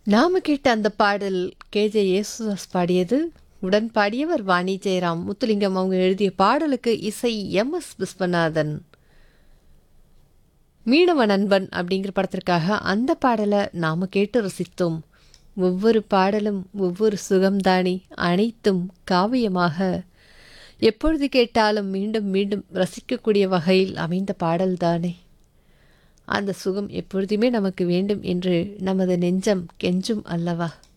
நாம கேட்ட அந்த பாடல் கேஜே யேசுதாஸ் பாடியது உடன் பாடியவர் வாணி ஜெயராம் முத்துலிங்கம் அவங்க எழுதிய பாடலுக்கு இசை எம் எஸ் விஸ்வநாதன் மீனவ நண்பன் அப்படிங்கிற படத்திற்காக அந்த பாடலை நாம கேட்டு ரசித்தோம் ஒவ்வொரு பாடலும் ஒவ்வொரு சுகம்தானே அனைத்தும் காவியமாக எப்பொழுது கேட்டாலும் மீண்டும் மீண்டும் ரசிக்கக்கூடிய வகையில் அமைந்த பாடல்தானே அந்த சுகம் எப்பொழுதுமே நமக்கு வேண்டும் என்று நமது நெஞ்சம் கெஞ்சும் அல்லவா